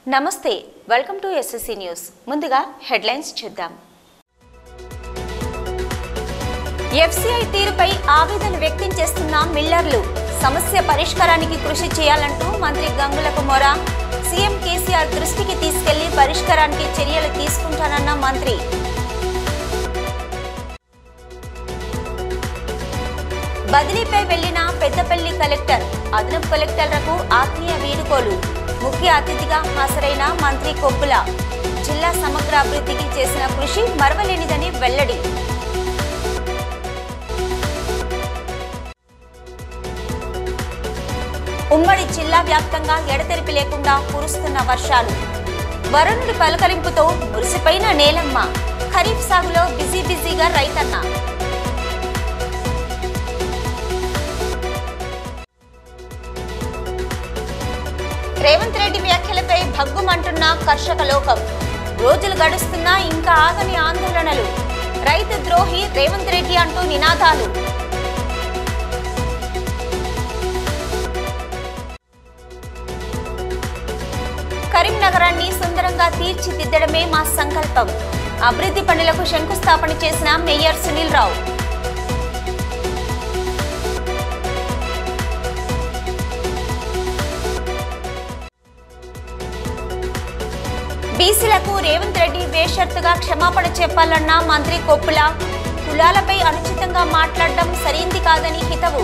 నమస్తే welcome to SSC news ముందుగా headlines చూద్దాం ఎఫ్సిఐ తీరుపై ఆవేదన వ్యక్తం చేస్తున్న మిల్లర్లు సమస్య పరిష్కారానికి కృషి చేయాలంటూ మంత్రి గంగులకు మొర సీఎం కేసీఆర్ దృష్టికి తీసుకెళ్లి పరిష్కారానికి చర్యలు తీసుకుంటానన్న మంత్రి బదిలీపై వెళ్లిన పెద్దపల్లి కలెక్టర్ అదనపు కలెక్టర్లకు ఆత్మీయ వీడుకోలు ముఖ్య అతిథిగా హాజరైన మంత్రి కొప్పుల జిల్లా సమగ్ర అభివృద్ధికి చేసిన కృషి మరవలేనిదని వెల్లడి ఉమ్మడి జిల్లా వ్యాప్తంగా ఎడతెరిపి లేకుండా కురుస్తున్న వర్షాలు వరుణుడి పలకరింపుతో మురిసిపోయిన నేలమ్మ ఖరీఫ్ సాగులో బిజీ బిజీగా రైతన్న రేవంత్ రెడ్డి వ్యాఖ్యలపై భగ్గుమంటున్న కర్షక లోకం రోజులు గడుస్తున్నా ఇంకా ఆగని ఆందోళనలు రైతు ద్రోహి రేవంత్ రెడ్డి అంటూ నినాదాలు కరీంనగరాన్ని సుందరంగా తీర్చిదిద్దడమే మా సంకల్పం అభివృద్ధి పనులకు శంకుస్థాపన చేసిన మేయర్ సునీల్ రావు బీసీలకు రేవంత్ రెడ్డి బేషరతుగా క్షమాపణ చెప్పాలన్న మంత్రి కొప్పుల కులాలపై అనుచితంగా మాట్లాడడం సరైంది కాదని హితవు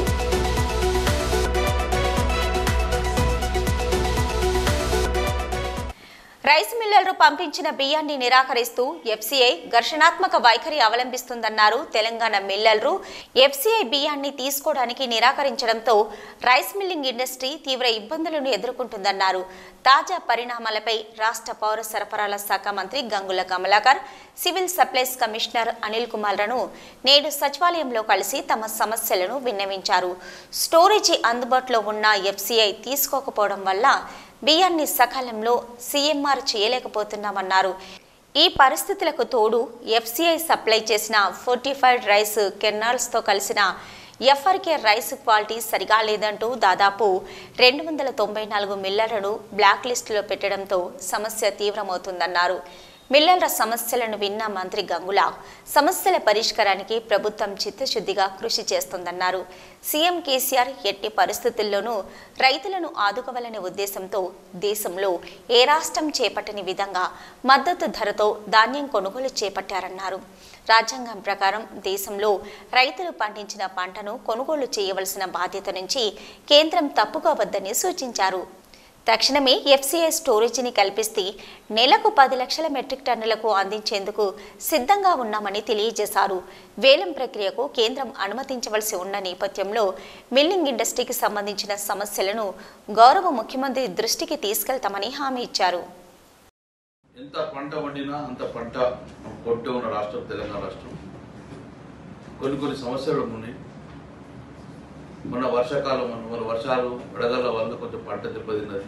రైస్ మిల్లర్లు పంపించిన బియ్యాన్ని నిరాకరిస్తూ ఎఫ్సీఐ ఘర్షణాత్మక వైఖరి అవలంబిస్తుందన్నారు తెలంగాణ మిల్లర్లు ఎఫ్సీఐ బియ్యాన్ని తీసుకోవడానికి నిరాకరించడంతో రైస్ మిల్లింగ్ ఇండస్ట్రీ తీవ్ర ఇబ్బందులను ఎదుర్కొంటుందన్నారు తాజా పరిణామాలపై రాష్ట్ర పౌర సరఫరాల శాఖ మంత్రి Gangula Kamalakar civil supplies commissioner Anil కుమార్లను నేడు సచివాలయంలో కలిసి తమ సమస్యలను విన్నవించారు స్టోరేజీ అందుబాటులో ఉన్న ఎఫ్సీఐ తీసుకోకపోవడం వల్ల బియ్యాన్ని సకాలంలో సీఎంఆర్ చేయలేకపోతున్నామన్నారు ఈ పరిస్థితులకు తోడు ఎఫ్సీఐ సప్లై చేసిన ఫోర్టిఫైడ్ రైస్ కెర్నాల్స్తో కలిసిన ఎఫ్ఆర్కే రైస్ క్వాలిటీ సరిగా లేదంటూ దాదాపు రెండు వందల తొంభై నాలుగు మిల్లర్లను బ్లాక్ లిస్టులో పెట్టడంతో సమస్య తీవ్రమవుతుందన్నారు మిల్లర్ల సమస్యలను విన్న మంత్రి గంగుల సమస్యల పరిష్కారానికి ప్రభుత్వం చిత్తశుద్ధిగా కృషి చేస్తోందన్నారు సీఎం కేసీఆర్ ఎట్టి పరిస్థితుల్లోనూ రైతులను ఆదుకోవాలనే ఉద్దేశంతో దేశంలో ఏ రాష్ట్రం చేపట్టని విధంగా మద్దతు ధరతో ధాన్యం కొనుగోలు చేపట్టారన్నారు రాజ్యాంగం ప్రకారం దేశంలో రైతులు పండించిన పంటను కొనుగోలు చేయవలసిన బాధ్యత నుంచి కేంద్రం తప్పుకోవద్దని సూచించారు తక్షణమే ఎఫ్సీఐ స్టోరేజీని కల్పిస్తే నెలకు పది లక్షల మెట్రిక్ టన్నులకు అందించేందుకు సిద్ధంగా ఉన్నామని తెలియజేశారు వేలం ప్రక్రియకు కేంద్రం అనుమతించవలసి ఉన్న నేపథ్యంలో మిల్లింగ్ ఇండస్ట్రీకి సంబంధించిన సమస్యలను గౌరవ ముఖ్యమంత్రి దృష్టికి తీసుకెళ్తామని హామీ ఇచ్చారు ఎంత పంట వండినా అంత పంట కొట్టే ఉన్న రాష్ట్రం తెలంగాణ రాష్ట్రం కొన్ని కొన్ని సమస్యలు ఉన్నాయి మన వర్షాకాలం మన మన వర్షాలు వడగళ్ళ వల్ల కొంచెం పంట దెబ్బతిన్నది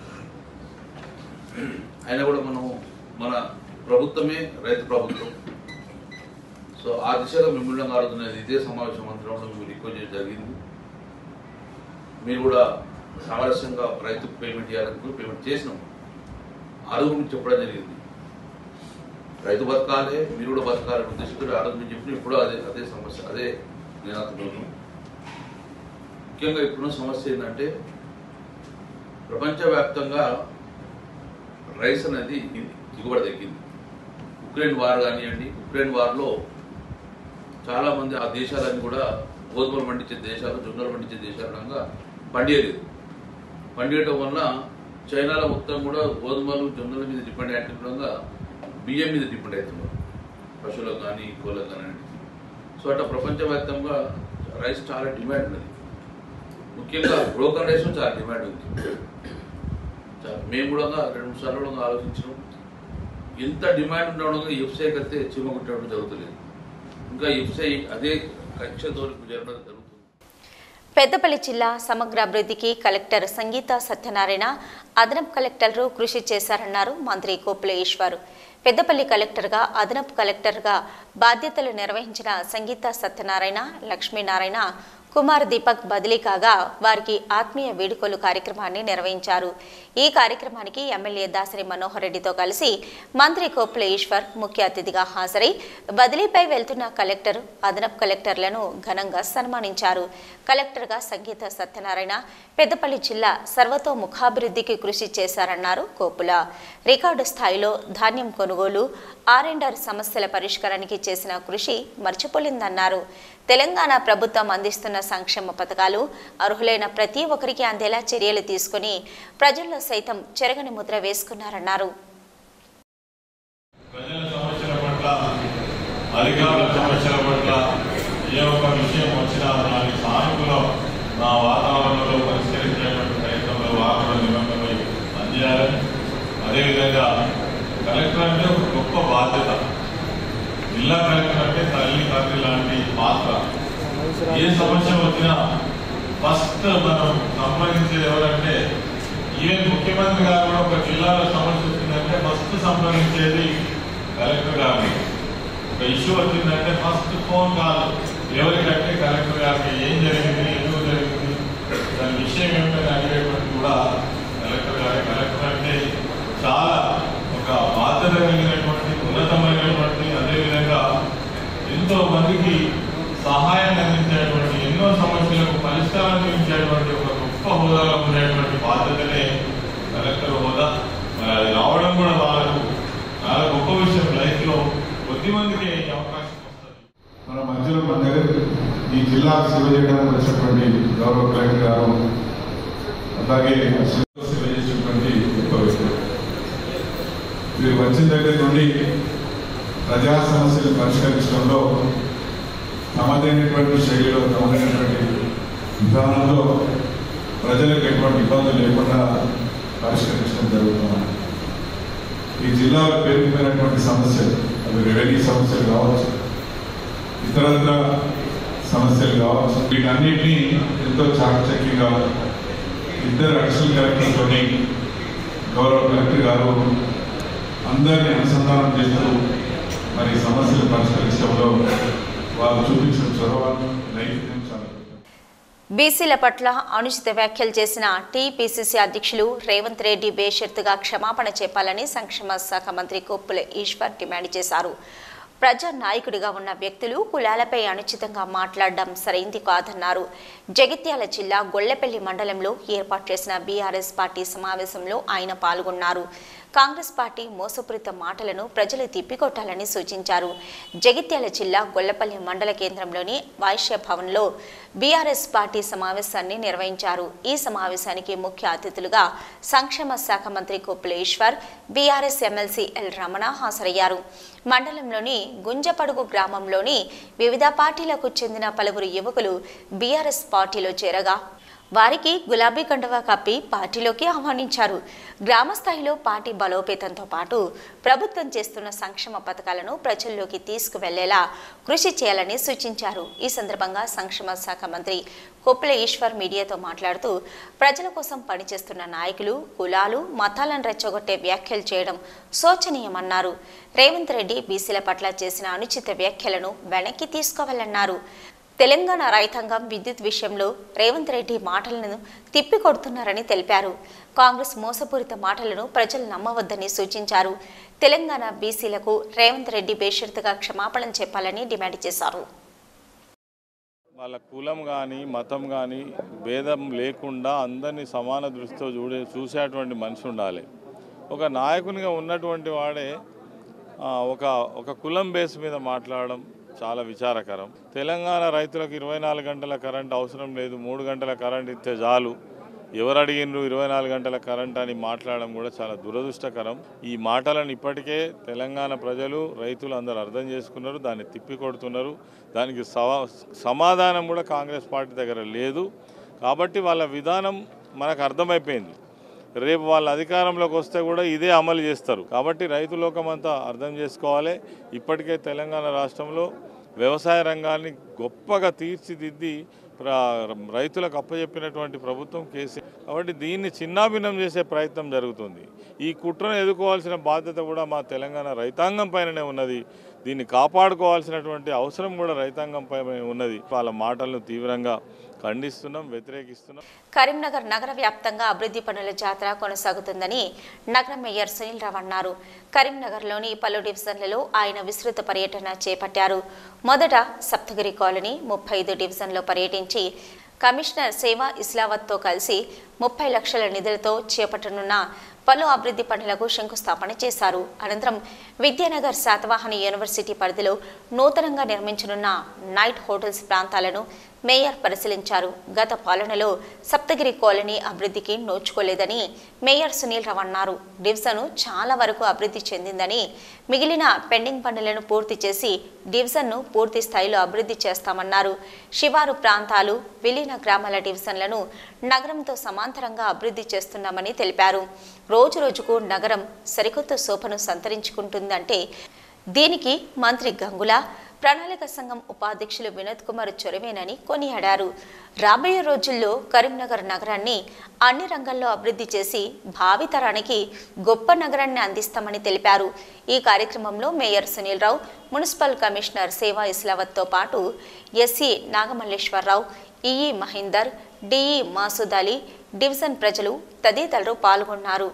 అయినా కూడా మనం మన ప్రభుత్వమే రైతు ప్రభుత్వం సో ఆ దిశగా మిమ్మల్ని ఆడుతున్నది ఇదే సమావేశం మంత్రంలో మేము రిక్వెస్ట్ చేయడం జరిగింది మీరు కూడా సామరస్యంగా రైతుకు పేమెంట్ చేయాలని పేమెంట్ చేసినాం అడుగు నుంచి చెప్పడం జరిగింది రైతు బతకాలి మీరు కూడా బతకాలి ఉద్దేశంతో అడుగు నుంచి చెప్పిన ఇప్పుడు అదే అదే సమస్య అదే నినాదంలోను ముఖ్యంగా ఇప్పుడున్న సమస్య ఏంటంటే ప్రపంచవ్యాప్తంగా రైస్ అనేది దిగుబడి తగ్గింది ఉక్రెయిన్ వార్ కానివ్వండి ఉక్రెయిన్ వార్లో చాలా మంది ఆ దేశాలన్నీ కూడా గోధుమలు పండించే దేశాలు జొన్నలు పండించే దేశాలుగా పండియలేదు పండియటం వల్ల చైనాలో మొత్తం కూడా గోధుమలు జొన్నల మీద డిపెండ్ అయ్యేటంగా బియ్యం మీద డిపెండ్ అవుతున్నారు పశువులకు కానీ కోళ్ళకు కానీ సో అట్లా ప్రపంచవ్యాప్తంగా రైస్ చాలా డిమాండ్ ఉన్నది ముఖ్యంగా బ్రోకన్ రైస్ చాలా డిమాండ్ ఉంది చాలా- మేము కూడా రెండు మూడు సార్లు కూడా ఆలోచించినాం ఎంత డిమాండ్ ఉండడం ఎఫ్సీఐకి అయితే చీమకుట్టడం జరుగుతలేదు ఇంకా ఎఫ్సీఐ అదే కక్షతో జరగడం జరుగుతుంది పెద్దపల్లి జిల్లా సమగ్ర అభివృద్ధికి కలెక్టర్ సంగీత సత్యనారాయణ అదనపు కలెక్టర్లు కృషి చేశారన్నారు మంత్రి కోపుల ఈశ్వర్ పెద్దపల్లి కలెక్టర్గా అదనపు కలెక్టర్గా బాధ్యతలు నిర్వహించిన సంగీత సత్యనారాయణ లక్ష్మీనారాయణ కుమార్ దీపక్ బదిలీ కాగా వారికి ఆత్మీయ వేడుకలు కార్యక్రమాన్ని నిర్వహించారు ఈ కార్యక్రమానికి ఎమ్మెల్యే దాసరి మనోహర్ రెడ్డితో కలిసి మంత్రి కోప్పుల ఈశ్వర్ ముఖ్య అతిథిగా హాజరై బదిలీపై వెళ్తున్న కలెక్టర్ అదనపు కలెక్టర్లను ఘనంగా సన్మానించారు కలెక్టర్గా సంగీత సత్యనారాయణ పెద్దపల్లి జిల్లా సర్వతోముఖాభివృద్ధికి కృషి చేశారన్నారు కోపుల రికార్డు స్థాయిలో ధాన్యం కొనుగోలు ఆర్ అండ్ ఆర్ సమస్యల పరిష్కారానికి చేసిన కృషి మర్చిపోలేదన్నారు తెలంగాణ ప్రభుత్వం అందిస్తున్న సంక్షేమ పథకాలు అర్హులైన ప్రతి ఒక్కరికి అందేలా చర్యలు తీసుకుని ప్రజల్లో సైతం చెరగని ముద్ర వేసుకున్నారన్నారు ప్రజల సమస్యల పట్ల అధికారుల సమస్యల పట్ల ఏ ఒక్క విషయం వచ్చినా దాని సానుకూలం నా వాతావరణంలో పరిష్కరించేటువంటి ప్రయత్నంలో వారు నిమగ్నమై పనిచేయాలని అదేవిధంగా కలెక్టర్ అంటే ఒక గొప్ప బాధ్యత జిల్లా కలెక్టర్ అంటే తల్లి తండ్రి లాంటి పాత్ర ఏ సమస్య వచ్చినా ఫస్ట్ మనం సంప్రదించేది ఎవరంటే ఈవెన్ ముఖ్యమంత్రి గారు కూడా ఒక జిల్లాలో సమస్య వచ్చిందంటే ఫస్ట్ సంప్రదించేది కలెక్టర్ గారిని ఒక ఇష్యూ వచ్చిందంటే ఫస్ట్ ఫోన్ కాల్ ఎవరికంటే కలెక్టర్ గారికి ఏం జరిగింది ఎందుకు జరిగింది దాని విషయం ఏమిటని అడిగేటువంటి కూడా కలెక్టర్ గారి కలెక్టర్ అంటే చాలా ఒక బాధ్యత కలిగినటువంటి ఉన్నతమైనటువంటి అదేవిధంగా ఎంతో మందికి సహాయం అందించేటువంటి ఎన్నో సమస్యలకు పరిష్కారం చూపించేటువంటి ఒక గొప్ప హోదాలో ఉండేటువంటి బాధ్యతనే కలెక్టర్ హోదా మరి అది రావడం కూడా వాళ్ళకు చాలా గొప్ప విషయం లైఫ్ లో కొద్ది మందికి ఈ అవకాశం వస్తుంది మన మధ్యలో మన దగ్గర ఈ జిల్లా సేవ చేయడానికి వచ్చినటువంటి గౌరవ కలెక్టర్ గారు అలాగే సేవ చేసినటువంటి గొప్ప వ్యక్తి మీరు వచ్చిన దగ్గర నుండి ప్రజా సమస్యలు పరిష్కరించడంలో తమదైనటువంటి శైలిలో తమదైనటువంటి విధానంలో ప్రజలకు ఎటువంటి ఇబ్బందులు లేకుండా పరిష్కరించడం జరుగుతుంది ఈ జిల్లాలో పేరుకుపోయినటువంటి సమస్యలు అవి రెవెన్యూ సమస్యలు కావచ్చు ఇతరత్ర సమస్యలు కావచ్చు వీటన్నిటినీ ఎంతో చాకచక్యంగా ఇద్దరు అడిషనల్ కలెక్టర్తోని గౌరవ కలెక్టర్ గారు అందరినీ అనుసంధానం చేస్తూ మరి సమస్యలు పరిష్కరించడంలో వారు చూపించిన చొరవ నైపుణ్యం చాలా బీసీల పట్ల అనుచిత వ్యాఖ్యలు చేసిన టీపీసీసీ అధ్యక్షులు రేవంత్ రెడ్డి బేషరతుగా క్షమాపణ చెప్పాలని సంక్షేమ శాఖ మంత్రి కొప్పుల ఈశ్వర్ డిమాండ్ చేశారు ప్రజా నాయకుడిగా ఉన్న వ్యక్తులు కులాలపై అనుచితంగా మాట్లాడడం సరైంది కాదన్నారు జగిత్యాల జిల్లా గొల్లపల్లి మండలంలో ఏర్పాటు చేసిన బీఆర్ఎస్ పార్టీ సమావేశంలో ఆయన పాల్గొన్నారు కాంగ్రెస్ పార్టీ మోసపూరిత మాటలను ప్రజలు తిప్పికొట్టాలని సూచించారు జగిత్యాల జిల్లా గొల్లపల్లి మండల కేంద్రంలోని వైశ్య భవన్లో బీఆర్ఎస్ పార్టీ సమావేశాన్ని నిర్వహించారు ఈ సమావేశానికి ముఖ్య అతిథులుగా సంక్షేమ శాఖ మంత్రి Koppula Eshwar BRS MLC L Ramana హాజరయ్యారు మండలంలోని గుంజపడుగు గ్రామంలోని వివిధ పార్టీలకు చెందిన పలువురు యువకులు బీఆర్ఎస్ పార్టీలో చేరగా వారికి గులాబీ కండువా కప్పి పార్టీలోకి ఆహ్వానించారు గ్రామ స్థాయిలో పార్టీ బలోపేతంతో పాటు ప్రభుత్వం చేస్తున్న సంక్షేమ పథకాలను ప్రజల్లోకి తీసుకువెళ్లేలా కృషి చేయాలని సూచించారు ఈ సందర్భంగా సంక్షేమ శాఖ మంత్రి కొప్పుల ఈశ్వర్ మీడియాతో మాట్లాడుతూ ప్రజల కోసం పనిచేస్తున్న నాయకులు కులాలు మతాలను రెచ్చగొట్టే వ్యాఖ్యలు చేయడం శోచనీయమన్నారు రేవంత్ రెడ్డి బీసీల పట్ల చేసిన అనుచిత వ్యాఖ్యలను వెనక్కి తీసుకోవాలన్నారు తెలంగాణ రైతాంగం విద్యుత్ విషయంలో రేవంత్ రెడ్డి మాటలను తిప్పికొడుతున్నారని తెలిపారు కాంగ్రెస్ మోసపూరిత మాటలను ప్రజలు నమ్మవద్దని సూచించారు తెలంగాణ బీసీలకు రేవంత్ రెడ్డి బేషరతుగా క్షమాపణ చెప్పాలని డిమాండ్ చేశారు వాళ్ళ కులం కానీ మతం కానీ భేదం లేకుండా అందరినీ సమాన దృష్టితో చూడే చూసేటువంటి మనిషి ఉండాలి ఒక నాయకునిగా ఉన్నటువంటి వాడే ఆ, ఒక ఒక కులం బేస్ మీద మాట్లాడడం చాలా విచారకరం తెలంగాణ రైతులకు ఇరవై నాలుగు గంటల కరెంట్ అవసరం లేదు మూడు గంటల కరెంట్ ఇస్తే చాలు ఎవరు అడిగినరు ఇరవై నాలుగు గంటల కరెంట్ అని మాట్లాడడం కూడా చాలా దురదృష్టకరం ఈ మాటలను ఇప్పటికే తెలంగాణ ప్రజలు రైతులు అందరూ అర్థం చేసుకున్నారు దాన్ని తిప్పికొడుతున్నారు దానికి సవా సమాధానం కూడా కాంగ్రెస్ పార్టీ దగ్గర లేదు కాబట్టి వాళ్ళ విధానం మనకు అర్థమైపోయింది రేపు వాళ్ళ అధికారంలోకి వస్తే కూడా ఇదే అమలు చేస్తారు కాబట్టి రైతు లోకం అంతా అర్థం చేసుకోవాలి ఇప్పటికే తెలంగాణ రాష్ట్రంలో వ్యవసాయ రంగాన్ని గొప్పగా తీర్చిదిద్ది ప్ర- రైతులకు అప్పచెప్పినటువంటి ప్రభుత్వం కేసీఆర్ కాబట్టి దీన్ని చిన్నాభిన్నం చేసే ప్రయత్నం జరుగుతుంది ఈ కుట్రను ఎదుర్కోవాల్సిన బాధ్యత కూడా మా తెలంగాణ రైతాంగం పైననే ఉన్నది దీన్ని కాపాడుకోవాల్సినటువంటి అవసరం కూడా రైతాంగం పైన ఉన్నది వాళ్ళ మాటలను తీవ్రంగా ఖండిస్తున్నాం వ్యతిరేకిస్తున్నాం కరీంనగర్ నగర వ్యాప్తంగా అభివృద్ధి పనుల జాతర కొనసాగుతుందని నగర మేయర్ సునీల్ రావు అన్నారు కరీంనగర్లోని పలు డివిజన్లలో ఆయన విస్తృత పర్యటన చేపట్టారు మొదట సప్తగిరి కాలనీ ముప్పై ఐదు డివిజన్లో పర్యటించి కమిషనర్ సేవా ఇస్లావత్తో కలిసి ముప్పై లక్షల నిధులతో చేపట్టనున్న పలు అభివృద్ధి పనులకు శంకుస్థాపన చేశారు అనంతరం విద్యానగర్ శాతవాహని యూనివర్సిటీ పరిధిలో నూతనంగా నిర్మించనున్న నైట్ హోటల్స్ ప్రాంతాలను మేయర్ పరిశీలించారు గత పాలనలో సప్తగిరి కాలనీ అభివృద్ధికి నోచుకోలేదని మేయర్ సునీల్ రావు అన్నారు డివిజన్ చాలా వరకు అభివృద్ధి చెందిందని మిగిలిన పెండింగ్ పనులను పూర్తి చేసి డివిజన్ను పూర్తి స్థాయిలో అభివృద్ధి చేస్తామన్నారు శివారు ప్రాంతాలు విలీన గ్రామాల డివిజన్లను నగరంతో సమాంతరంగా అభివృద్ధి చేస్తున్నామని తెలిపారు రోజు రోజుకు నగరం సరికొత్త శోభను సంతరించుకుంటుందంటే దీనికి మంత్రి గంగుల ప్రణాళిక సంఘం ఉపాధ్యక్షులు వినోద్ కుమార్ చొరవేనని కొనియాడారు రాబోయే రోజుల్లో కరీంనగర్ నగరాన్ని అన్ని రంగాల్లో అభివృద్ధి చేసి భావితరానికి గొప్ప నగరాన్ని అందిస్తామని తెలిపారు ఈ కార్యక్రమంలో mayor Sunil Rao municipal commissioner Seva ఇస్లావత్తో పాటు SC Nagamalleswararao EE Mahender DE Masood Ali division ప్రజలు తదితరులు పాల్గొన్నారు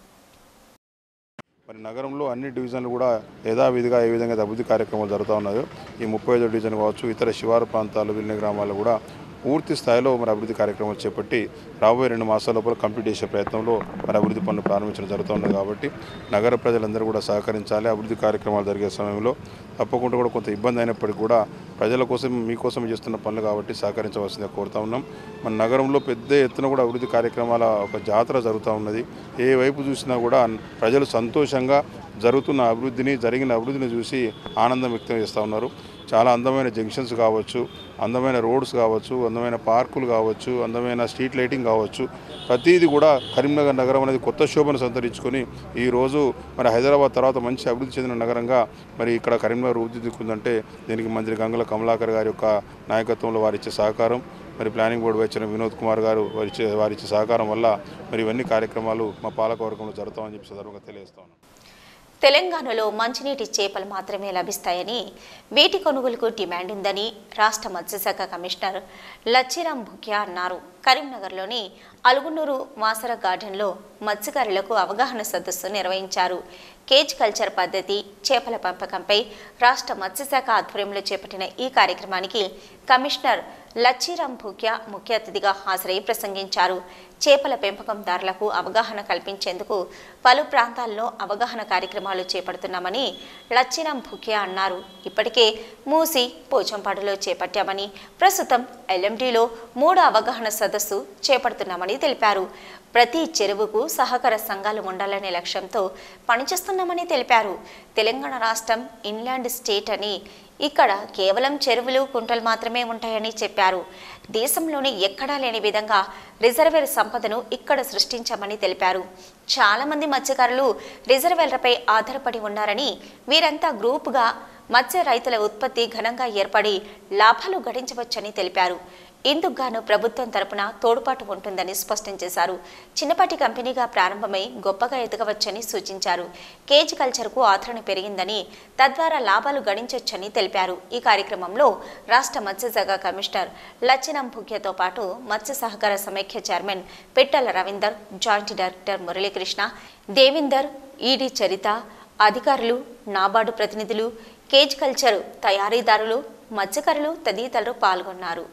మరి నగరంలో అన్ని డివిజన్లు కూడా యథావిధిగా ఏ విధంగా అభివృద్ధి కార్యక్రమాలు జరుగుతూ ఉన్నాయో ఈ ముప్పై ఐదో డివిజన్ కావచ్చు ఇతర శివారు ప్రాంతాలు విలీన గ్రామాలు కూడా పూర్తి స్థాయిలో మరి అభివృద్ధి కార్యక్రమాలు చేపట్టి రాబోయే రెండు మాసాల లోపల కంప్లీట్ చేసే ప్రయత్నంలో మరి అభివృద్ధి పనులు ప్రారంభించడం జరుగుతుంది కాబట్టి నగర ప్రజలందరూ కూడా సహకరించాలి అభివృద్ధి కార్యక్రమాలు జరిగే సమయంలో తప్పకుండా కూడా కొంత ఇబ్బంది అయినప్పటికీ కూడా ప్రజల కోసం మీకోసం చేస్తున్న పనులు కాబట్టి సహకరించవలసిందిగా కోరుతా ఉన్నాం మన నగరంలో పెద్ద ఎత్తున కూడా అభివృద్ధి కార్యక్రమాల ఒక జాతర జరుగుతూ ఉన్నది ఏ వైపు చూసినా కూడా ప్రజలు సంతోషంగా జరుగుతున్న అభివృద్ధిని జరిగిన అభివృద్ధిని చూసి ఆనందం వ్యక్తం చేస్తూ ఉన్నారు చాలా అందమైన జంక్షన్స్ కావచ్చు అందమైన రోడ్స్ కావచ్చు అందమైన పార్కులు కావచ్చు అందమైన స్ట్రీట్ లైటింగ్ కావచ్చు ప్రతిదీ కూడా కరీంనగర్ నగరం అనేది కొత్త శోభను సంతరించుకొని ఈరోజు మరి హైదరాబాద్ తర్వాత మంచి అభివృద్ధి చెందిన నగరంగా మరి ఇక్కడ కరీంనగర్ రూపుదిద్దుకుందంటే దీనికి మంత్రి గంగుల కమలాకర్ గారి యొక్క నాయకత్వంలో వారిచ్చే సహకారం మరి ప్లానింగ్ బోర్డు వచ్చిన వినోద్ కుమార్ గారు వారిచ్చే వారిచ్చే సహకారం వల్ల మరి ఇవన్నీ కార్యక్రమాలు మా పాలకవర్గంలో జరుగుతామని చెప్పి సందర్భంగా తెలియజేస్తా ఉన్నాను తెలంగాణలో మంచినీటి చేపలు మాత్రమే లభిస్తాయని వీటి కొనుగోలుకు డిమాండ్ ఉందని రాష్ట్ర మత్స్యశాఖ కమిషనర్ లచ్చిరాం భుక్యా అన్నారు కరీంనగర్లోని అలుగునూరు మాసర గార్డెన్లో మత్స్యకారులకు అవగాహన సదస్సు నిర్వహించారు కేజ్ కల్చర్ పద్ధతి చేపల పెంపకంపై రాష్ట్ర మత్స్యశాఖ ఆధ్వర్యంలో చేపట్టిన ఈ కార్యక్రమానికి కమిషనర్ లచ్చిరాం భూక్యా ముఖ్య అతిథిగా హాజరై ప్రసంగించారు చేపల పెంపకందారులకు అవగాహన కల్పించేందుకు పలు ప్రాంతాల్లో అవగాహన కార్యక్రమాలు చేపడుతున్నామని లచ్చిరాం భూక్యా అన్నారు ఇప్పటికే మూసి పోచంపాడులో చేపట్టామని ప్రస్తుతం ఎల్ఎండిలో మూడు అవగాహన సదస్సు చేపడుతున్నామని తెలిపారు ప్రతి చెరువుకు సహకార సంఘాలు ఉండాలనే లక్ష్యంతో పనిచేస్తున్నామని తెలిపారు తెలంగాణ రాష్ట్రం ఇన్లాండ్ స్టేట్ అని ఇక్కడ కేవలం చెరువులు కుంటలు మాత్రమే ఉంటాయని చెప్పారు దేశంలోని ఎక్కడా లేని విధంగా రిజర్వేర్ సంపదను ఇక్కడ సృష్టించామని తెలిపారు చాలామంది మత్స్యకారులు రిజర్వేర్లపై ఆధారపడి ఉన్నారని వీరంతా గ్రూపుగా మత్స్య రైతుల ఉత్పత్తి ఘనంగా ఏర్పడి లాభాలు గడించవచ్చని తెలిపారు ఇందుకు గాను ప్రభుత్వం తరపున తోడ్పాటు ఉంటుందని స్పష్టం చేశారు చిన్నపాటి కంపెనీగా ప్రారంభమై గొప్పగా ఎదగవచ్చని సూచించారు కేజ్ కల్చర్కు ఆదరణ పెరిగిందని తద్వారా లాభాలు గడించవచ్చని తెలిపారు ఈ కార్యక్రమంలో రాష్ట్ర మత్స్యశాఖ కమిషనర్ లచ్చినం భుగ్యతో పాటు మత్స్య సహకార సమైక్య chairman Pittala Ravinder joint director Muralikrishna Devinder ED Charitha అధికారులు నాబార్డు ప్రతినిధులు కేజ్ కల్చర్ తయారీదారులు మత్స్యకారులు తదితరులు పాల్గొన్నారు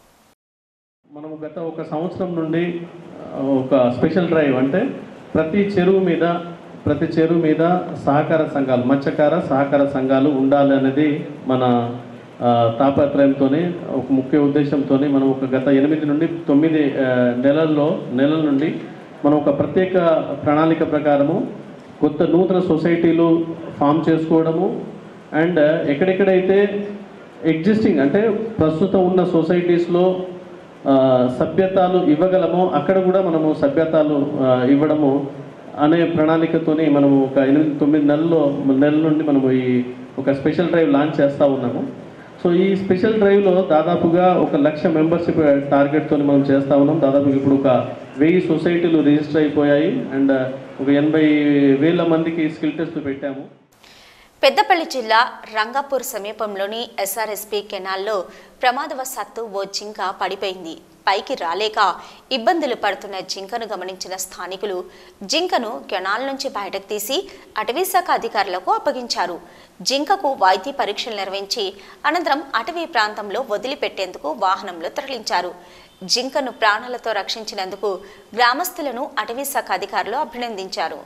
మనము గత ఒక సంవత్సరం నుండి ఆ, ఒక స్పెషల్ డ్రైవ్ అంటే ప్రతి చెరువు మీద ప్రతి చెరువు మీద సహకార సంఘాలు మత్స్యకార సహకార సంఘాలు ఉండాలి అనేది మన ఆ, తాపత్రయంతోనే ఒక ముఖ్య ఉద్దేశంతో మనం ఒక గత ఎనిమిది నుండి తొమ్మిది ఆ, నెలల్లో నెలల నుండి మనం ఒక ప్రత్యేక ప్రణాళిక ప్రకారము కొత్త నూతన సొసైటీలు ఫామ్ చేసుకోవడము అండ్ ఎక్కడెక్కడైతే ఎగ్జిస్టింగ్ అంటే ప్రస్తుతం ఉన్న సొసైటీస్లో ఆ, సభ్యతాలు ఇవ్వగలమో అక్కడ కూడా మనము సభ్యతాలు ఆ, ఇవ్వడము అనే ప్రణాళికతోని మనము ఒక ఎనిమిది తొమ్మిది నెలల్లో నెలల నుండి మనము ఈ ఒక స్పెషల్ డ్రైవ్ లాంచ్ చేస్తూ ఉన్నాము సో ఈ స్పెషల్ డ్రైవ్లో దాదాపుగా ఒక లక్ష మెంబర్షిప్ టార్గెట్తో మనం చేస్తూ ఉన్నాం దాదాపుగా ఇప్పుడు ఒక వెయ్యి సొసైటీలు రిజిస్టర్ అయిపోయాయి అండ్ ఒక ఎనభై వేల మందికి స్కిల్ టెస్ట్లు పెట్టాము పెద్దపల్లి జిల్లా రంగాపూర్ సమీపంలోని ఎస్ఆర్ఎస్పి కెనాల్లో ప్రమాదవశాత్తు ఓ జింక పడిపోయింది పైకి రాలేక ఇబ్బందులు పడుతున్న జింకను గమనించిన స్థానికులు జింకను కెనాల్ నుంచి బయటకు తీసి అటవీశాఖ అధికారులకు అప్పగించారు జింకకు వైద్య పరీక్షలు నిర్వహించి అనంతరం అటవీ ప్రాంతంలో వదిలిపెట్టేందుకు వాహనంలో తరలించారు జింకను ప్రాణాలతో రక్షించినందుకు గ్రామస్తులను అటవీశాఖ అధికారులు అభినందించారు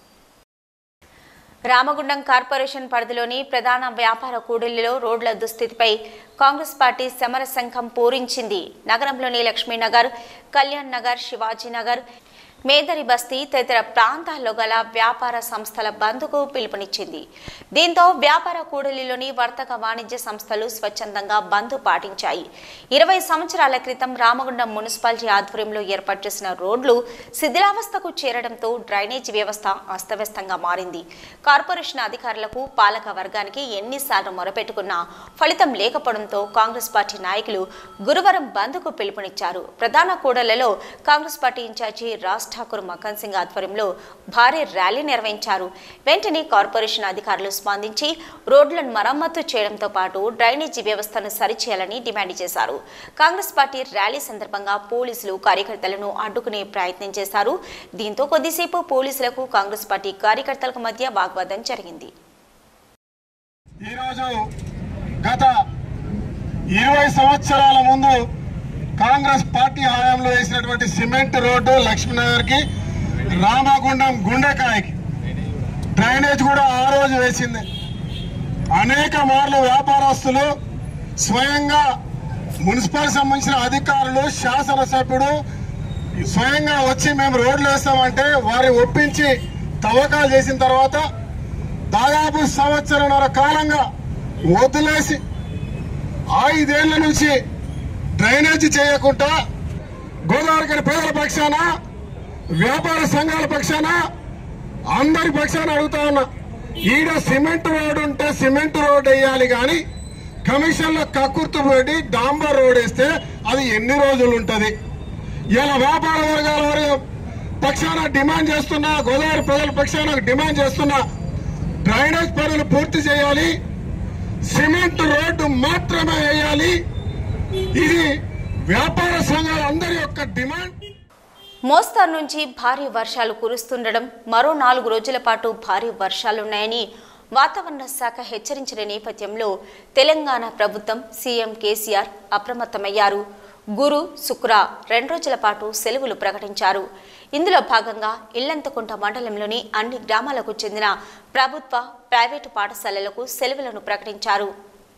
రామగుండం కార్పొరేషన్ పరిధిలోని ప్రధాన వ్యాపార కూడలిలో రోడ్ల దుస్థితిపై కాంగ్రెస్ పార్టీ సమర సంఘం పూరించింది నగరంలోని లక్ష్మీనగర్ కళ్యాణ్ నగర్ శివాజీనగర్ మేదరి బస్తీ తదితర ప్రాంతాల్లో గల వ్యాపార సంస్థల బంద్కు పిలుపునిచ్చింది దీంతో వ్యాపార కూడలిలోని వర్తక వాణిజ్య సంస్థలు స్వచ్ఛందంగా బంద్ పాటించాయి ఇరవై సంవత్సరాల క్రితం రామగుండం మున్సిపాలిటీ ఆధ్వర్యంలో ఏర్పాటు చేసిన రోడ్లు శిథిలావస్థకు చేరడంతో డ్రైనేజీ వ్యవస్థ అస్తవ్యస్తంగా మారింది కార్పొరేషన్ అధికారులకు పాలక వర్గానికి ఎన్నిసార్లు మొరపెట్టుకున్నా ఫలితం లేకపోవడంతో కాంగ్రెస్ పార్టీ నాయకులు గురువారం బంద్కు పిలుపునిచ్చారు ప్రధాన కూడళ్లలో Congress party incharge Raj Thakur Makkan Singh ఆధ్వర్యంలో భారీ ర్యాలీ నిర్వహించారు వెంటనే కార్పొరేషన్ అధికారులు స్పందించి రోడ్లను మరమ్మతు చేయడంతో పాటు డ్రైనేజీ వ్యవస్థను సరిచేయాలని డిమాండ్ చేశారు కాంగ్రెస్ పార్టీ ర్యాలీ సందర్భంగా పోలీసులు కార్యకర్తలను అడ్డుకునే ప్రయత్నం చేశారు దీంతో కొద్దిసేపు పోలీసులకు కాంగ్రెస్ పార్టీ కార్యకర్తలకు మధ్య వాగ్వాదం జరిగింది ఈరోజు గత ఇరవై సంవత్సరాల ముందు కాంగ్రెస్ పార్టీ హయాంలో వేసినటువంటి సిమెంట్ రోడ్డు లక్ష్మీనగర్కి రామగుండం గుండెకాయకి డ్రైనేజ్ కూడా ఆ రోజు వేసింది అనేక మార్లు వ్యాపారస్తులు స్వయంగా మున్సిపల్ సంబంధించిన అధికారులు శాసనసభ్యుడు స్వయంగా వచ్చి మేము రోడ్లు వేస్తామంటే వారిని ఒప్పించి తవ్వకాలు చేసిన తర్వాత దాదాపు సంవత్సరంన్నర కాలంగా వదిలేసి ఐదేళ్ల నుంచి డ్రైనేజీ చేయకుండా గోదావరి పేదల పక్షాన వ్యాపార సంఘాల పక్షాన అందరి పక్షాన అడుగుతా ఉన్నా ఈడ సిమెంట్ రోడ్ ఉంటే సిమెంట్ రోడ్ వేయాలి కానీ కమిషన్ లో కక్కుర్తు పెట్టి డాంబర్ రోడ్ వేస్తే అది ఎన్ని రోజులు ఉంటది ఇలా వ్యాపార వర్గాల వారి పక్షాన డిమాండ్ చేస్తున్నా గోదావరి ప్రజల పక్షాన డిమాండ్ చేస్తున్నా డ్రైనేజ్ పనులు పూర్తి చేయాలి సిమెంట్ రోడ్డు మాత్రమే వేయాలి ఇది వ్యాపార సంఘాల అందరి యొక్క డిమాండ్ మోస్తారు నుంచి భారీ వర్షాలు కురుస్తుండడం మరో నాలుగు రోజుల పాటు భారీ వర్షాలున్నాయని వాతావరణ శాఖ హెచ్చరించిన నేపథ్యంలో తెలంగాణ ప్రభుత్వం సీఎం కేసీఆర్ అప్రమత్తమయ్యారు గురు శుక్ర రెండు రోజుల పాటు సెలవులు ప్రకటించారు ఇందులో భాగంగా ఇల్లంతకుంట మండలంలోని అన్ని గ్రామాలకు చెందిన ప్రభుత్వ ప్రైవేటు పాఠశాలలకు సెలవులను ప్రకటించారు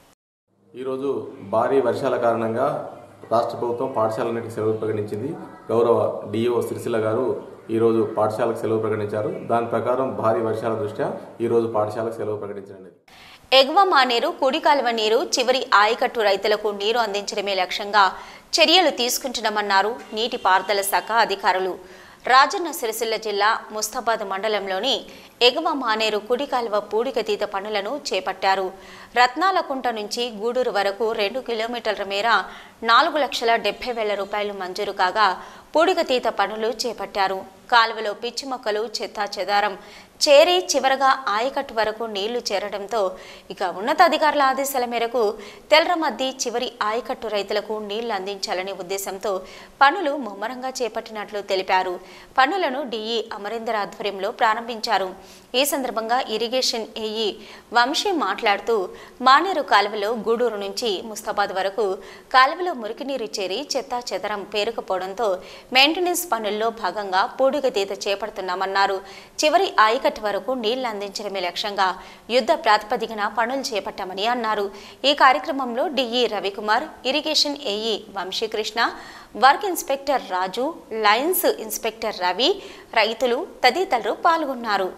ఈరోజు భారీ వర్షాల కారణంగా రాష్ట్ర ప్రభుత్వం పాఠశాలన్నిటికి సెలవు ప్రకటించింది గౌరవ డిఓ సిరిసిల్ల గారు ఈరోజు పాఠశాలకు సెలవు ప్రకటించారు దాని ప్రకారం భారీ వర్షాల దృష్ట్యా ఈరోజు పాఠశాలకు సెలవు ప్రకటించడం ఎగువ మానేరు కుడి కాలువ నీరు చివరి ఆయకట్టు రైతులకు నీరు అందించడమే లక్ష్యంగా చర్యలు తీసుకుంటున్నామన్నారు నీటిపారుదల శాఖ అధికారులు రాజన్న సిరిసిల్ల జిల్లా ముస్తాబాద్ మండలంలోని ఎగువ మానేరు కుడి కాలువ పూడికతీత పనులను చేపట్టారు రత్నాలకుంట నుంచి గూడూరు వరకు రెండు కిలోమీటర్ల మేర నాలుగు లక్షల డెబ్బై వేల రూపాయలు మంజూరు కాగా పూడికతీత పనులు చేపట్టారు కాలువలో పిచ్చి మొక్కలు చెత్తా చెదారం చేరి చివరగా ఆయకట్టు వరకు నీళ్లు చేరడంతో ఇక ఉన్నతాధికారుల ఆదేశాల మేరకు తెల్రమద్ది చివరి ఆయకట్టు రైతులకు నీళ్లు అందించాలనే ఉద్దేశంతో పనులు ముమ్మరంగా చేపట్టినట్లు తెలిపారు పనులను డిఈ అమరేందర్ ఆధ్వర్యంలో ప్రారంభించారు ఈ సందర్భంగా ఇరిగేషన్ ఏఈ వంశీ మాట్లాడుతూ మానేరు కాలువలో గూడూరు నుంచి ముస్తాబాద్ వరకు కాలువలో మురికినీరు చేరి చెత్తా చెదరం పేరుకుపోవడంతో మెయింటెనెన్స్ పనుల్లో భాగంగా పూడిగతీత చేపడుతున్నామన్నారు చివరి ఆయకట్టు వరకు నీళ్లు అందించడమే లక్ష్యంగా యుద్ధ ప్రాతిపదికన పనులు చేపట్టామని అన్నారు ఈ కార్యక్రమంలో DE Ravikumar irrigation AE Vamsikrishna work inspector Raju lions inspector Ravi రైతులు తదితరులు పాల్గొన్నారు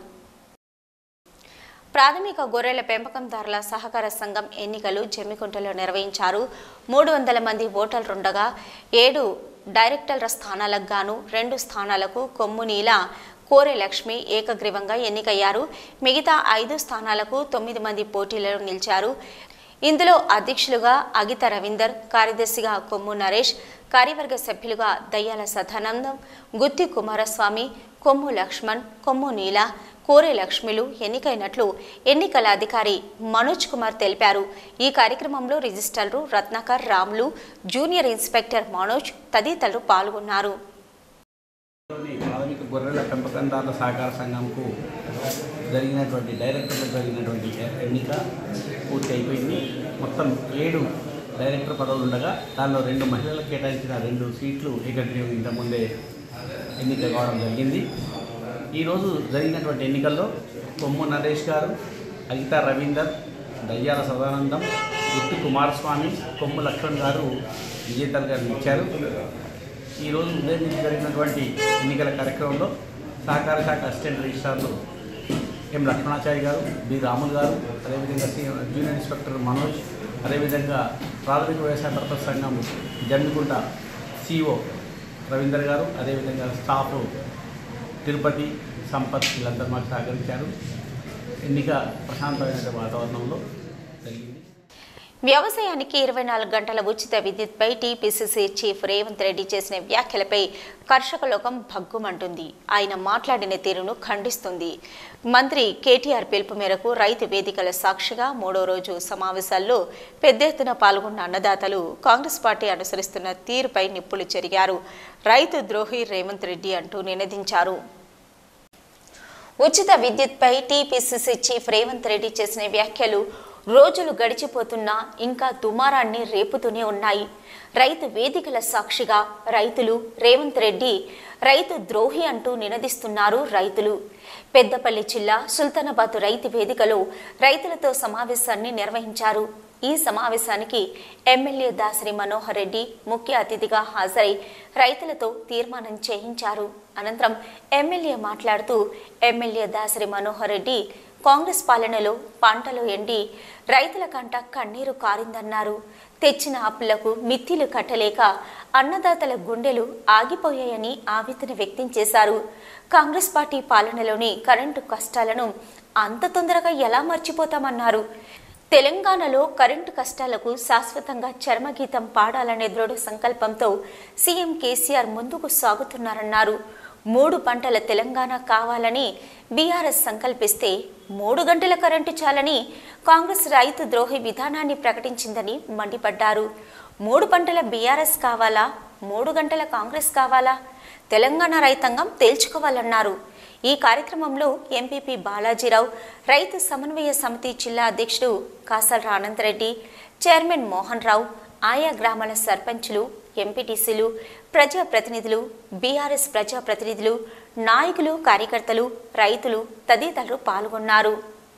ప్రాథమిక గొర్రెల పెంపకందారుల సహకార సంఘం ఎన్నికలు జమ్మికుంటలో నిర్వహించారు మూడు వందల మంది ఓటర్లుండగా ఏడు డైరెక్టర్ల స్థానాలకు గాను రెండు స్థానాలకు కొమ్మునీల కోరె లక్ష్మి ఏకగ్రీవంగా ఎన్నికయ్యారు మిగతా ఐదు స్థానాలకు తొమ్మిది మంది పోటీలలో నిలిచారు ఇందులో అధ్యక్షులుగా అగిత రవీందర్ కార్యదర్శిగా కొమ్ము నరేష్ కార్యవర్గ సభ్యులుగా దయ్యాల సదానందం గుత్తి కుమారస్వామి కొమ్ము లక్ష్మణ్ కొమ్ము నీల కోరే లక్ష్మిలు ఎన్నికైనట్లు ఎన్నికల అధికారి మనోజ్ కుమార్ తెలిపారు ఈ కార్యక్రమంలో రిజిస్ట్రార్లు రత్నాకర్ రాములు జూనియర్ ఇన్స్పెక్టర్ మనోజ్ తదితరులు పాల్గొన్నారు లోని ప్రాథమిక గొర్రెల పెంపకందారుల సహకార సంఘంకు జరిగినటువంటి డైరెక్టర్లకు జరిగినటువంటి ఎ- ఎన్నిక పూర్తి అయిపోయింది మొత్తం ఏడు డైరెక్టర్ పదవులు ఉండగా దానిలో రెండు మహిళలకు కేటాయించిన రెండు సీట్లు ఏకగ్రీవం ఇంతకుముందే ఎన్నిక కావడం జరిగింది ఈరోజు జరిగినటువంటి ఎన్నికల్లో కొమ్ము నరేష్ గారు అగితా రవీందర్ దయ్యాల సదానందం గుత్తి కుమారస్వామి కొమ్ము లక్ష్మణ్ గారు విజేతలుగా నిలిచారు ఈరోజు ఉదయం నుంచి జరిగినటువంటి ఎన్నికల కార్యక్రమంలో సహకార శాఖ అసిస్టెంట్ రిజిస్ట్రార్లు ఎం లక్ష్మణాచారి గారు బి రాములు గారు అదేవిధంగా సి జూనియర్ ఇన్స్పెక్టర్ మనోజ్ అదేవిధంగా ప్రాథమిక వ్యవసాయ పరపతి సంఘం జమ్మిగుంట సిఓ రవీందర్ గారు అదేవిధంగా స్టాఫ్ తిరుపతి సంపత్ వీళ్ళందరూ మాకు సహకరించారు ఎన్నిక ప్రశాంతమైన వాతావరణంలో జరిగింది వ్యవసాయానికి ఇరవై నాలుగు గంటల ఉచిత విద్యుత్పై టీపీసీసీ చీఫ్ రేవంత్ రెడ్డి చేసిన వ్యాఖ్యలపై కర్షక లోకం భగ్గుమంటుంది ఆయన మాట్లాడిన తీరును ఖండిస్తుంది మంత్రి కేటీఆర్ పిలుపు మేరకు రైతు వేదికల సాక్షిగా మూడో రోజు సమావేశాల్లో పెద్ద ఎత్తున పాల్గొన్న అన్నదాతలు కాంగ్రెస్ పార్టీ అనుసరిస్తున్న తీరుపై నిప్పులు చెరిగారు రైతు ద్రోహి రేవంత్ రెడ్డి అంటూ నినదించారు ఉచిత విద్యుత్పై టీపీసీసీ చీఫ్ రేవంత్ రెడ్డి చేసిన వ్యాఖ్యలు రోజులు గడిచిపోతున్నా ఇంకా దుమారాన్ని రేపుతూనే ఉన్నాయి రైతు వేదికల సాక్షిగా రైతులు రేవంత్ రెడ్డి రైతు ద్రోహి అంటూ నినదిస్తున్నారు రైతులు పెద్దపల్లి జిల్లా సుల్తానాబాద్ రైతు వేదికలో రైతులతో సమావేశాన్ని నిర్వహించారు ఈ సమావేశానికి ఎమ్మెల్యే దాసరి మనోహర్ రెడ్డి ముఖ్య అతిథిగా హాజరై రైతులతో తీర్మానం చేయించారు అనంతరం ఎమ్మెల్యే మాట్లాడుతూ ఎమ్మెల్యే దాసరి మనోహర్ రెడ్డి కాంగ్రెస్ పాలనలో పంటలు ఎండి రైతుల కంట కన్నీరు కారిందన్నారు తెచ్చిన అప్పులకు మిత్తిలు కట్టలేక అన్నదాతల గుండెలు ఆగిపోయాయని ఆవేదన వ్యక్తం చేశారు కాంగ్రెస్ పార్టీ పాలనలోని కరెంటు కష్టాలను అంత తొందరగా ఎలా మర్చిపోతామన్నారు తెలంగాణలో కరెంటు కష్టాలకు శాశ్వతంగా చర్మగీతం పాడాలనే దృఢ సంకల్పంతో సీఎం కేసీఆర్ ముందుకు సాగుతున్నారన్నారు మూడు పంటల తెలంగాణ కావాలని బీఆర్ఎస్ సంకల్పిస్తే మూడు గంటల కరెంటు చాలని కాంగ్రెస్ రైతు ద్రోహి విధానాన్ని ప్రకటించిందని మండిపడ్డారు మూడు పంటల బీఆర్ఎస్ కావాలా మూడు గంటల కాంగ్రెస్ కావాలా తెలంగాణ రైతాంగం తేల్చుకోవాలన్నారు ఈ కార్యక్రమంలో ఎంపీపీ బాలాజీరావు రైతు సమన్వయ సమితి జిల్లా అధ్యక్షుడు కాసల్ ఆనందరెడ్డి చైర్మన్ మోహన్ రావు ఆయా గ్రామాల సర్పంచులు ఎంపీటీసీలు ప్రజాప్రతినిధులు బీఆర్ఎస్ ప్రజాప్రతినిధులు నాయకులు కార్యకర్తలు రైతులు తదితరులు పాల్గొన్నారు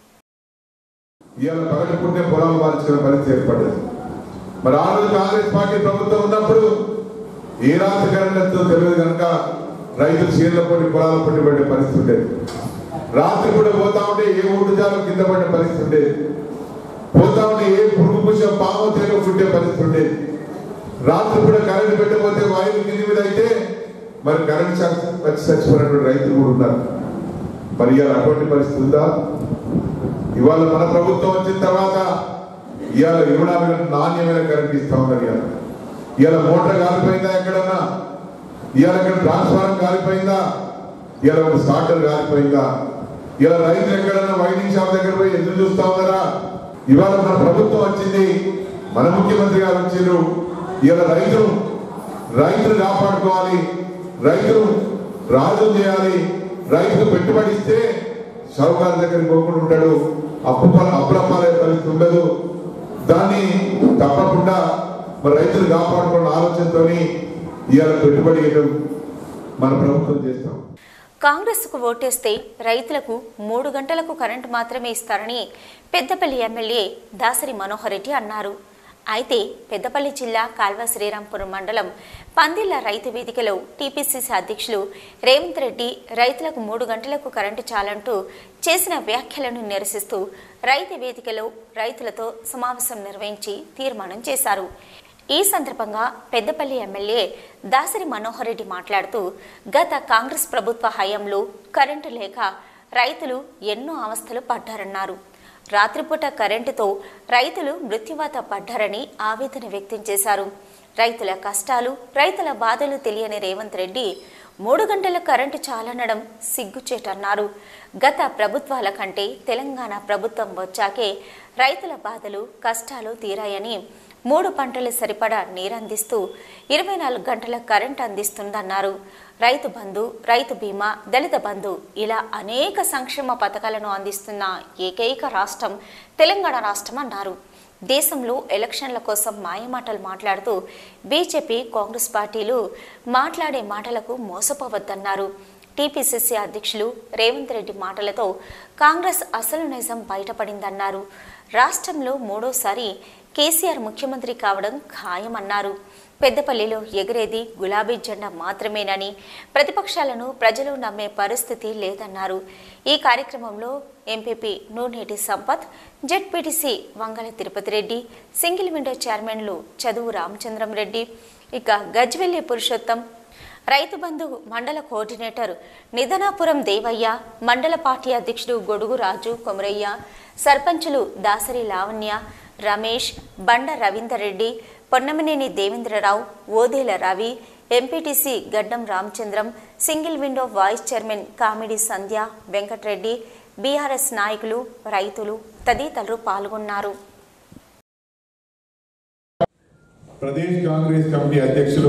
ఇవాళ పగటిపూటే పొలాలు మార్చుకునే పరిస్థితి ఏర్పడింది మరి ఆ రోజు కాంగ్రెస్ పార్టీ ప్రభుత్వం ఉన్నప్పుడు ఏ రాత్రి కరెంట్ ఎంతో తెలియదు కనుక రైతులు చీరల పొడి పొలాల పొడి పడే పరిస్థితి ఉండేది రాత్రి కూడా పోతా ఉంటే ఏ ఊడుజాలు కింద పడే పరిస్థితి ఉండేది పోతా ఉంటే ఏ పురుగు పుష్ప పాము తేలు పుట్టే పరిస్థితి ఉండేది రాత్రి కూడా కరెంట్ పెట్టకపోతే వాయువు కింది మీద అయితే మరి కరెంట్ షాక్ వచ్చి చచ్చిపోయినటువంటి రైతులు కూడా ఉన్నారు మరి ఇవాళ అటువంటి పరిస్థితి ఉందా ఇవాళ మన ప్రభుత్వం వచ్చిన తర్వాత ఇవాళ ఇరవై నాలుగు గంటలు నాణ్యమైన కరెంట్ ఇస్తా ఉన్నారు ఇవాళ ఇవాళ మోటార్ కాలిపోయిందా ఎక్కడన్నా ఇవాళ ఎక్కడ ట్రాన్స్ఫారం కాలిపోయిందా ఇవాళ ఒక స్టార్టర్ కాలిపోయిందా ఇవాళ రైతులు ఎక్కడన్నా వైడింగ్ షాప్ దగ్గర పోయి ఎదురు చూస్తా ఉన్నారా ఇవాళ మన ప్రభుత్వం వచ్చింది మన ముఖ్యమంత్రి గారు వచ్చిండ్రు ఇవాళ రైతులు రైతులు కాపాడుకోవాలి రైతులు రాజు చేయాలి రైతులు పెట్టుబడి ఇస్తే షౌకాల దగ్గరికి పోకుండా ఉంటాడు అప్పు అప్పుల పాలే పరిస్థితి ఉండదు దాన్ని తప్పకుండా మరి రైతులు కాపాడుకున్న ఆలోచనతోని ఇవాళ పెట్టుబడి ఇవ్వడం మన ప్రభుత్వం చేస్తాం కాంగ్రెస్కు ఓటేస్తే రైతులకు మూడు గంటలకు కరెంటు మాత్రమే ఇస్తారని పెద్దపల్లి ఎమ్మెల్యే దాసరి మనోహర్ రెడ్డి అన్నారు అయితే పెద్దపల్లి జిల్లా కాల్వ శ్రీరాంపురం మండలం పందిళ్ల రైతు వేదికలో టీపీసీసీ అధ్యక్షులు రేవంత్ రెడ్డి రైతులకు మూడు గంటలకు కరెంటు చాలంటూ చేసిన వ్యాఖ్యలను నిరసిస్తూ రైతు వేదికలో రైతులతో సమావేశం నిర్వహించి తీర్మానం చేశారు ఈ సందర్భంగా పెద్దపల్లి ఎమ్మెల్యే దాసరి మనోహర్ రెడ్డి మాట్లాడుతూ గత కాంగ్రెస్ ప్రభుత్వ హయాంలో కరెంటు లేక రైతులు ఎన్నో అవస్థలు పడ్డారన్నారు రాత్రిపూట కరెంటుతో రైతులు మృత్యువాత పడ్డారని ఆవేదన వ్యక్తం చేశారు రైతుల కష్టాలు రైతుల బాధలు తెలియని రేవంత్ రెడ్డి మూడు గంటల కరెంటు చాలనడం సిగ్గుచేటన్నారు గత ప్రభుత్వాల కంటే తెలంగాణ ప్రభుత్వం వచ్చాకే రైతుల బాధలు కష్టాలు తీరాయని మూడు పంటలు సరిపడా నీరందిస్తూ ఇరవై నాలుగు గంటల కరెంట్ అందిస్తుందన్నారు రైతు బంధు రైతు బీమా దళిత బంధు ఇలా అనేక సంక్షేమ పథకాలను అందిస్తున్న ఏకైక రాష్ట్రం తెలంగాణ రాష్ట్రం అన్నారు దేశంలో ఎలక్షన్ల కోసం మాయమాటలు మాట్లాడుతూ బీజేపీ కాంగ్రెస్ పార్టీలు మాట్లాడే మాటలకు మోసపోవద్దన్నారు టీపీసీసీ అధ్యక్షులు రేవంత్ రెడ్డి మాటలతో కాంగ్రెస్ అసలు నిజం బయటపడిందన్నారు రాష్ట్రంలో మూడోసారి కేసీఆర్ ముఖ్యమంత్రి కావడం ఖాయమన్నారు పెద్దపల్లిలో ఎగిరేది గులాబీ జెండా మాత్రమేనని ప్రతిపక్షాలను ప్రజలు నమ్మే పరిస్థితి లేదన్నారు ఈ కార్యక్రమంలో MPP Nuneti Sampath ZPTC Vangala Tirupati Reddy single window చైర్మన్లు చదువు రామచంద్రం రెడ్డి ఇక గజ్వెల్లి పురుషోత్తం రైతు బంధు మండల కోఆర్డినేటర్ నిధనాపురం దేవయ్య మండల పార్టీ అధ్యక్షుడు గొడుగు రాజు కొమరయ్య సర్పంచులు Dasari Lavanya Ramesh Banda Ravinder Reddy Ponnamaneni Devendrarao Odela Ravi MPTC Gaddam Ramachandram single window vice chairman Kamidi Sandhya Venkatreddy BRS నాయకులు రైతులు తదితరులు పాల్గొన్నారు ప్రదేశ్ కాంగ్రెస్ కమిటీ అధ్యక్షులు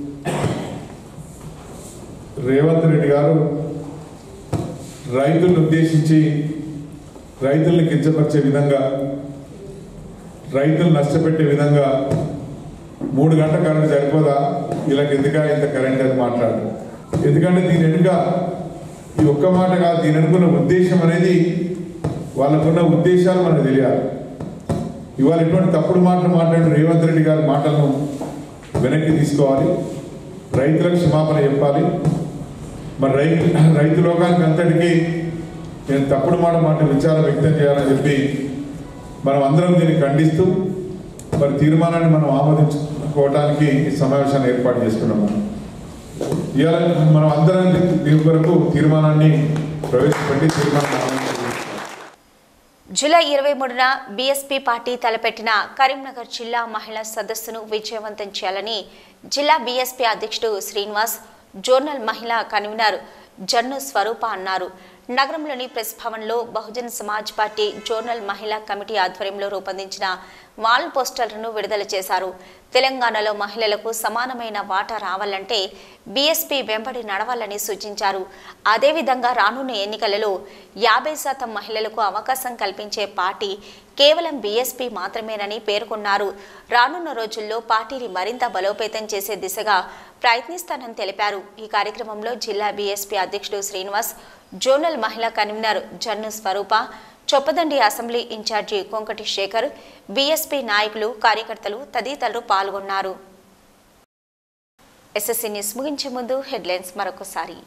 రేవంత్ రెడ్డి గారు రైతులను ఉద్దేశించి రైతుల్ని కించపరిచే విధంగా రైతులు నష్టపెట్టే విధంగా మూడు గంటల కరెంట్ సరిపోదా వీళ్ళకి ఎందుక ఇంత కరెంట్ అని మాట్లాడు ఎందుకంటే దీని వెనుక ఈ ఒక్క మాట కాదు దీని వెనుకున్న ఉద్దేశం అనేది వాళ్ళకున్న ఉద్దేశాలు మనకు తెలియాలి ఇవాళ ఇటువంటి తప్పుడు మాటలు మాట్లాడిన రేవంత్ రెడ్డి గారి మాటలను వెనక్కి తీసుకోవాలి రైతులకు క్షమాపణ చెప్పాలి మరి రైతు రైతు లోకానికి అంతటికీ నేను తప్పుడు మాట మాట విచారం వ్యక్తం చేయాలని చెప్పి మనం అందరం దీన్ని ఖండిస్తూ మరి తీర్మానాన్ని మనం ఆమోదించుకోవడానికి ఈ సమావేశాన్ని ఏర్పాటు చేసుకున్నాం మనం ఇవాళ మనం అందరం దీని కొరకు తీర్మానాన్ని ప్రవేశపెట్టి తీర్మానం ఆమోదించుకున్నాం. జూలై ఇరవై మూడున బీఎస్పీ పార్టీ తలపెట్టిన కరీంనగర్ జిల్లా మహిళా సదస్సును విజయవంతం చేయాలని జిల్లా బీఎస్పీ అధ్యక్షుడు శ్రీనివాస్ జోనల్ మహిళా కన్వీనర్ జన్ను స్వరూప అన్నారు నగరంలోని ప్రెస్ భవన్లో బహుజన్ సమాజ్ పార్టీ జోనల్ మహిళా కమిటీ ఆధ్వర్యంలో రూపొందించిన వాల్ పోస్టర్లను విడుదల చేశారు తెలంగాణలో మహిళలకు సమానమైన వాటా రావాలంటే బీఎస్పీ వెంబడి నడవాలని సూచించారు అదేవిధంగా రానున్న ఎన్నికలలో యాభై శాతం మహిళలకు అవకాశం కల్పించే పార్టీ కేవలం బీఎస్పీ మాత్రమేనని పేర్కొన్నారు రానున్న రోజుల్లో పార్టీని మరింత బలోపేతం చేసే దిశగా ప్రయత్నిస్తానని తెలిపారు ఈ కార్యక్రమంలో జిల్లా బీఎస్పీ అధ్యక్షుడు శ్రీనివాస్ జోనల్ మహిళా convener Jannu Swaroopa Choppadandi assembly incharge Konkati Shekar BSP నాయకులు కార్యకర్తలు తదితరులు పాల్గొన్నారు ఎస్ఎస్సీ న్యూస్ ముగించే ముందు హెడ్లైన్స్ మరొకసారి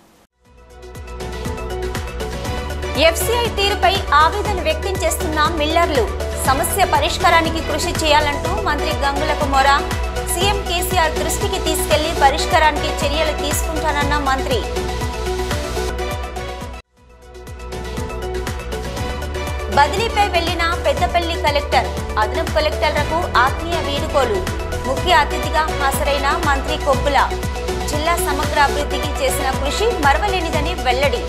ఎఫ్సీఐ తీరుపై ఆవేదన వ్యక్తం చేస్తున్న మిల్లర్లు సమస్య పరిష్కారానికి కృషి చేయాలంటూ మంత్రి గంగులకు మొర సీఎం కేసీఆర్ దృష్టికి తీసుకెళ్లి పరిష్కారానికి చర్యలు తీసుకుంటానన్న మంత్రి బదిలీపై వెళ్లిన పెద్దపల్లి కలెక్టర్ అదనపు కలెక్టర్లకు ఆత్మీయ వీడుకోలు ముఖ్య అతిథిగా హాజరైన మంత్రి కొప్పుల జిల్లా సమగ్ర అభివృద్ధికి చేసిన కృషి మరవలేనిదని వెల్లడి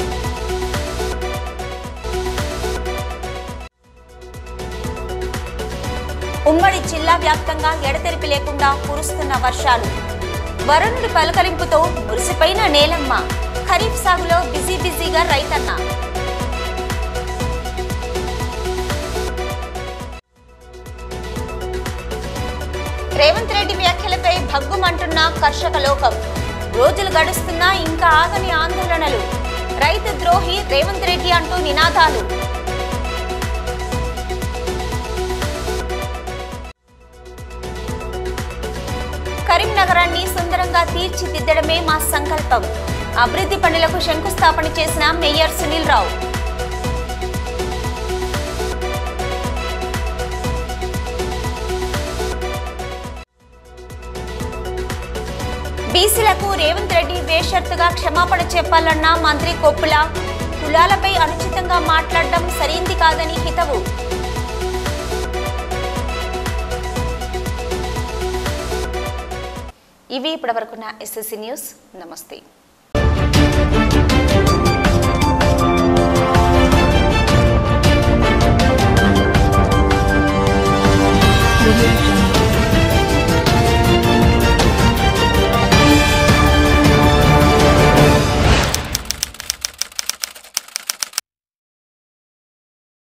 ఉమ్మడి జిల్లా వ్యాప్తంగా ఎడతెరిపి లేకుండా కురుస్తున్న వర్షాలు వరుణుడి పలకరింపుతో మురిసిపోయిన నేలమ్మ ఖరీఫ్ సాగులో బిజీ బిజీగా రైతన్న రేవంత్ రెడ్డి వ్యాఖ్యలపై భగ్గుమంటున్న కర్షక లోకం రోజులు గడుస్తున్నా ఇంకా ఆగని ఆందోళనలు రైతు ద్రోహి రేవంత్ రెడ్డి అంటూ నినాదాలు కరీంనగరాన్ని సుందరంగా తీర్చిదిద్దడమే మా సంకల్పం అభివృద్ధి పనులకు శంకుస్థాపన చేసిన మేయర్ సునీల్ రావు బీసీలకు రేవంత్ రెడ్డి బేషరతుగా క్షమాపణ చెప్పాలన్న మంత్రి కొప్పుల కులాలపై అనుచితంగా మాట్లాడడం సరైంది కాదని హితవు ఇవి ఇప్పటివరకున్న ఎస్ఎస్సి న్యూస్ నమస్తే